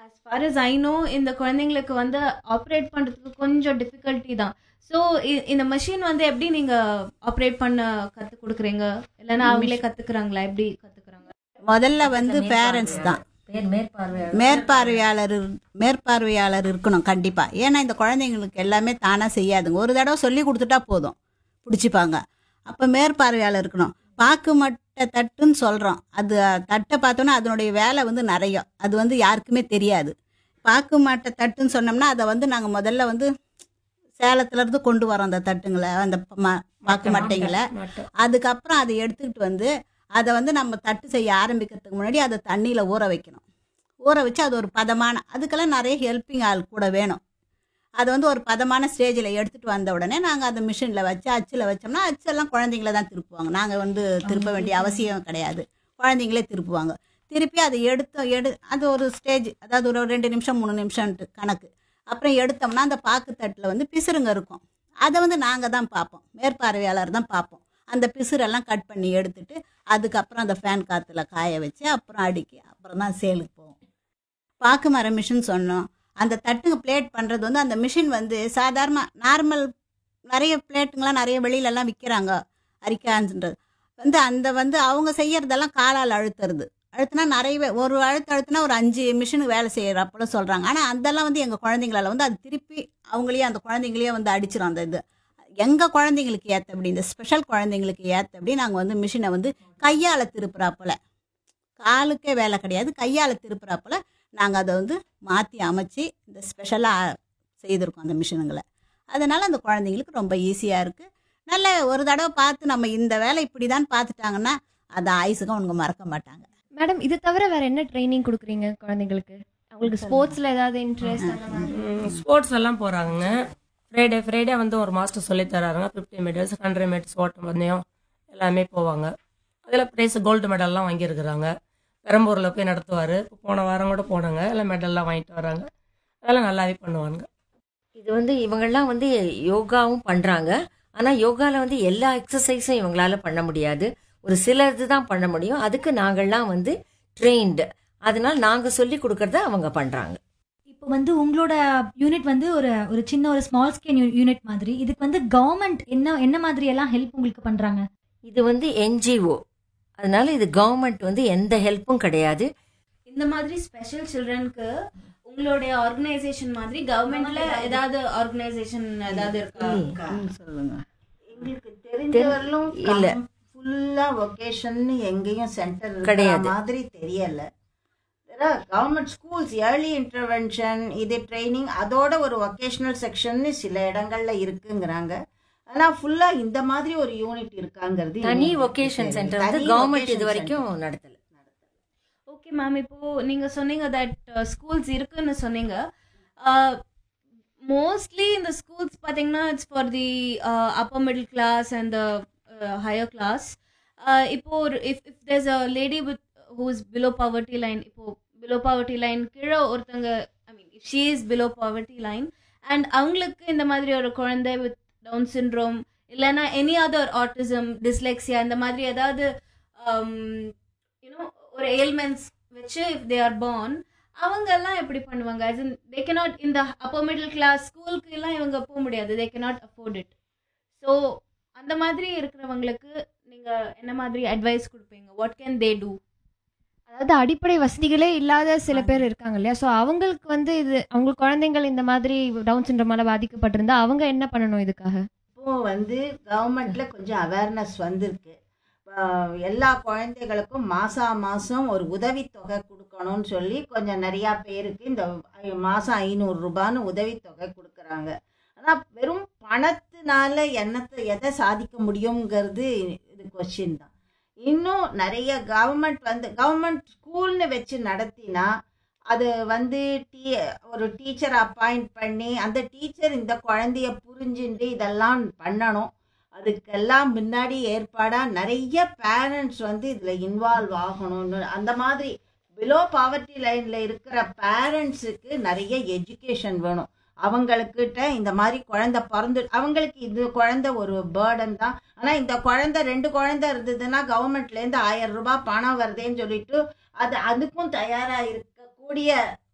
as far as I know இந்த குழந்தைங்களுக்கு வந்து ஆப்ரேட் பண்றதுக்கு கொஞ்சம் டிஃபிகல்ட்டி தான் ஸோ இந்த மெஷின் வந்து எப்படி நீங்க ஆப்ரேட் பண்ண கத்து கொடுக்குறீங்க இல்லைன்னா அவங்களே கத்துக்கிறாங்களா எப்படி கத்துக்கிறாங்க முதல்ல வந்து பேரண்ட்ஸ் தான் பேர் மேற்பார்வையாளர் மேற்பார்வையாளர் இரு- மேற்பார்வையாளர் இருக்கணும் கண்டிப்பா ஏன்னா இந்த குழந்தைங்களுக்கு எல்லாமே தானா செய்யாதுங்க ஒரு தடவை சொல்லி கொடுத்துட்டா போதும் பிடிச்சிப்பாங்க அப்போ மேற்பார்வையாளர் இருக்கணும் பாக்கு மட்டை தட்டுன்னு சொல்கிறோம் அது தட்டை பார்த்தோன்னா அதனுடைய வேலை வந்து நிறைய அது வந்து யாருக்குமே தெரியாது பாக்கு மட்டை தட்டுன்னு சொன்னோம்னா அதை வந்து நாங்கள் முதல்ல வந்து சேலத்துல இருந்து கொண்டு வரோம் அந்த தட்டுங்களை அந்த ம- பாக்கு மட்டைங்களை மட்டும் அதுக்கப்புறம் அதை எடுத்துக்கிட்டு வந்து அதை வந்து நம்ம தட்டு செய்ய ஆரம்பிக்கிறதுக்கு முன்னாடி அதை தண்ணியில் ஊற வைக்கணும் ஊற வச்சு அது ஒரு பதமான அதுக்கெல்லாம் நிறைய ஹெல்ப்பிங் ஆள் கூட வேணும் அதை வந்து ஒரு பதமான ஸ்டேஜில் எடுத்துகிட்டு வந்த உடனே நாங்கள் அந்த மிஷினில் வச்சு அச்சில் வச்சோம்னா அச்செல்லாம் குழந்தைங்கள தான் திருப்புவாங்க நாங்கள் வந்து திருப்ப வேண்டிய அவசியம் கிடையாது குழந்தைங்களே திருப்புவாங்க திருப்பி அதை எடுத்தோம் எடு அது ஒரு ஸ்டேஜ் அதாவது ஒரு ரெண்டு நிமிஷம் மூணு நிமிஷம்ன்ட்டு கணக்கு அப்புறம் எடுத்தோம்னா அந்த பாக்கு தட்டில் வந்து பிசுறுங்க இருக்கும் அதை வந்து நாங்கள் தான் பார்ப்போம் மேற்பார்வையாளர் தான் பார்ப்போம் அந்த பிசுறெல்லாம் கட் பண்ணி எடுத்துட்டு அதுக்கப்புறம் அந்த ஃபேன் காற்றுல காய வச்சு அப்புறம் அடுக்கி அப்புறம் தான் சேலுக்கு போவோம் பாக்கு மர மிஷின் சொன்னோம் அந்த தட்டுங்க பிளேட் பண்ணுறது வந்து அந்த மிஷின் வந்து சாதாரண நார்மல் நிறைய பிளேட்டுங்களாம் நிறைய வெளியிலலாம் விற்கிறாங்க அரிக்கான்றது வந்து அந்த வந்து அவங்க செய்யறதெல்லாம் காலால் அழுத்துறது அழுத்தினா நிறைய வே- ஒரு அழுத்து அழுத்தினா ஒரு அஞ்சு மிஷினுக்கு வேலை செய்கிறப்பல சொல்கிறாங்க ஆனால் அதெல்லாம் வந்து எங்கள் குழந்தைங்களால வந்து அது திருப்பி அவங்களையே அந்த குழந்தைங்களையே வந்து அடிச்சிடும் அந்த இது எங்கள் குழந்தைங்களுக்கு ஏற்றபடி இந்த ஸ்பெஷல் குழந்தைங்களுக்கு ஏற்றபடி நாங்கள் வந்து மிஷினை வந்து கையால் திருப்புறாப்புல காலுக்கே வேலை கிடையாது கையால் திருப்புறாப்புல நாங்கள் அதை வந்து மாற்றி அமைச்சு இந்த ஸ்பெஷலாக செய்திருக்கோம் அந்த மிஷினுங்களை அதனால் அந்த குழந்தைங்களுக்கு ரொம்ப ஈஸியாக இருக்குது நல்ல ஒரு தடவை பார்த்து நம்ம இந்த வேலை இப்படி தான் பார்த்துட்டாங்கன்னா அதை ஆயுசுக்கும் அவங்க மறக்க மாட்டாங்க மேடம் இது தவிர வேற என்ன ட்ரைனிங் கொடுக்குறீங்க குழந்தைங்களுக்கு அவங்களுக்கு ஸ்போர்ட்ஸ்ல ஏதாவது இன்ட்ரெஸ்ட் அந்த மாதிரி ஸ்போர்ட்ஸ் எல்லாம் போகிறாங்க ஃப்ரைடே ஃப்ரைடே வந்து ஒரு மாஸ்டர் சொல்லி தராங்க ஃபிஃப்டி மீட்டர்ஸ் ஹண்ட்ரட் மீட்டர்ஸ் ஓட்டம் பந்தயம் எல்லாமே போவாங்க அதில் ப்ரைஸ் கோல்டு மெடல்லாம் வாங்கியிருக்கிறாங்க பெரம்பூரில் போய் நடத்துவார் போன வாரம் கூட போனாங்க எல்லாம் மெடல்லாம் வாங்கிட்டு வராங்க அதெல்லாம் நல்லாவே பண்ணுவாங்க இது வந்து இவங்கெல்லாம் வந்து யோகாவும் பண்றாங்க ஆனா யோகால வந்து எல்லா எக்ஸசைஸும் இவங்களால பண்ண முடியாது ஒரு சில இதுதான் பண்ண முடியும் அதுக்கு நாங்கள்லாம் வந்து ட்ரெயின்டு அதனால நாங்க சொல்லி கொடுக்கறத அவங்க பண்றாங்க இப்போ வந்து உங்களோட யூனிட் வந்து ஒரு ஒரு சின்ன ஒரு ஸ்மால் ஸ்கேல் யூனிட் மாதிரி இதுக்கு வந்து கவர்மெண்ட் என்ன என்ன மாதிரி எல்லாம் ஹெல்ப் உங்களுக்கு பண்றாங்க இது வந்து என்ஜிஓ அதனால இது கவர்மெண்ட் வந்து எந்த ஹெல்ப்பும் கிடையாது இந்த மாதிரி ஸ்பெஷல் சில்ட்ரனுக்கு உங்களுடைய ஆர்கனைசேஷன் மாதிரி கவர்மெண்ட்ல ஏதாவது ஆர்கனைசேஷன் ஏதாவது இருக்கா சொல்லுங்க எங்களுக்கு தெரிஞ்சவர்களும் இல்ல. ஃபுல்லா ஒகேஷன் எங்கேயும் சென்டர் கிடையாது. மாதிரி தெரியல கவர்மெண்ட் ஸ்கூல்ஸ் ஏர்லி இன்டர்வென்ஷன் இது ட்ரைனிங் அதோட ஒரு ஒகேஷனல் செக்ஷன் சில இடங்கள்ல இருக்குங்கிறாங்க ஆனா ஃபுல்லா இந்த மாதிரி ஒரு யூனிட் இருக்காங்கிறது தனி எங்களுக்கு ஒகேஷன் தெரியல. சென்டர் வந்து தனி கவர்மெண்ட் vocation இது வரைக்கும் center. நடத்தல ஓகே மேம் இப்போ நீங்க சொன்னீங்க தட் ஸ்கூல்ஸ் இருக்குன்னு சொன்னீங்க மோஸ்ட்லி இந்த ஸ்கூல்ஸ் பார்த்தீங்கன்னா it's for the upper middle class and the higher class இப்போ ஒரு if if there's a lady with who's below poverty line இப்போ பிலோ பவர்ட்டி லைன் கீழே ஒருத்தங்க I mean if she is below poverty line and அவங்களுக்கு இந்த மாதிரி ஒரு குழந்தை வித் டவுன் சிண்ட்ரோம் இல்லைன்னா எனி அதர் ஆட்டிசம் டிஸ்லெக்ஸியா இந்த மாதிரி ஏதாவது யூனோ ஒரு ஏல்மெண்ட்ஸ் வச்சு இஃப் தே ஆர் born அவங்க எல்லாம் எப்படி பண்ணுவாங்க as in they cannot இந்த அப்பர் மிடில் கிளாஸ் ஸ்கூலுக்கு எல்லாம் இவங்க போக முடியாது they cannot afford it so அந்த மாதிரி இருக்கிறவங்களுக்கு நீங்க என்ன மாதிரி அட்வைஸ் கொடுப்பீங்க வாட் கேன் தே டூ அதாவது அடிப்படை வசதிகளே இல்லாத சில பேர் இருக்காங்க இல்லையா ஸோ அவங்களுக்கு வந்து இது அவங்க குழந்தைங்கள் இந்த மாதிரி டவுன் சிண்ட்ரோமால பாதிக்கப்பட்டிருந்தா அவங்க என்ன பண்ணணும் இதுக்காக இப்போ வந்து கவர்மெண்ட்ல கொஞ்சம் அவேர்னஸ் வந்திருக்கு ஆஹ் எல்லா குழந்தைகளுக்கும் மாசா மாசம் ஒரு உதவித்தொகை கொடுக்கணும்னு சொல்லி கொஞ்சம் நிறையா பேருக்கு இந்த ஐ- மாசம் ஐநூறு ரூபான்னு உதவித்தொகை கொடுக்குறாங்க ஆனால் வெறும் பணத்தினால என்னத்தை எதை சாதிக்க முடியுங்கிறது இது கொஸ்டின் தான் இன்னும் நிறைய கவர்மெண்ட் வந்து கவர்மெண்ட் ஸ்கூல்னு வச்சு நடத்தினா அது வந்து டீ ஒரு டீச்சர் அப்பாயிண்ட் பண்ணி அந்த டீச்சர் இந்த குழந்தைய புரிஞ்சுட்டு இதெல்லாம் பண்ணணும் அதுக்கெல்லாம் முன்னாடி ஏற்பாடாக நிறைய பேரண்ட்ஸ் வந்து இதில் இன்வால்வ் ஆகணும்னு அந்த மாதிரி பிலோ பாவர்ட்டி லைனில் இருக்கிற பேரண்ட்ஸுக்கு நிறைய எஜுகேஷன் வேணும் அவங்களுக்கிட்ட இந்த மாதிரி குழந்தை பிறந்து அவங்களுக்கு இது குழந்தை ஒரு பேர்டன் தான் ஆனால் இந்த குழந்தை ரெண்டு குழந்தை இருந்ததுன்னா கவர்மெண்ட்லேருந்து ஆயிரம் ரூபாய் பணம் வருதேன்னு சொல்லிட்டு அது அதுக்கும் தயாராக இருக்கக்கூடிய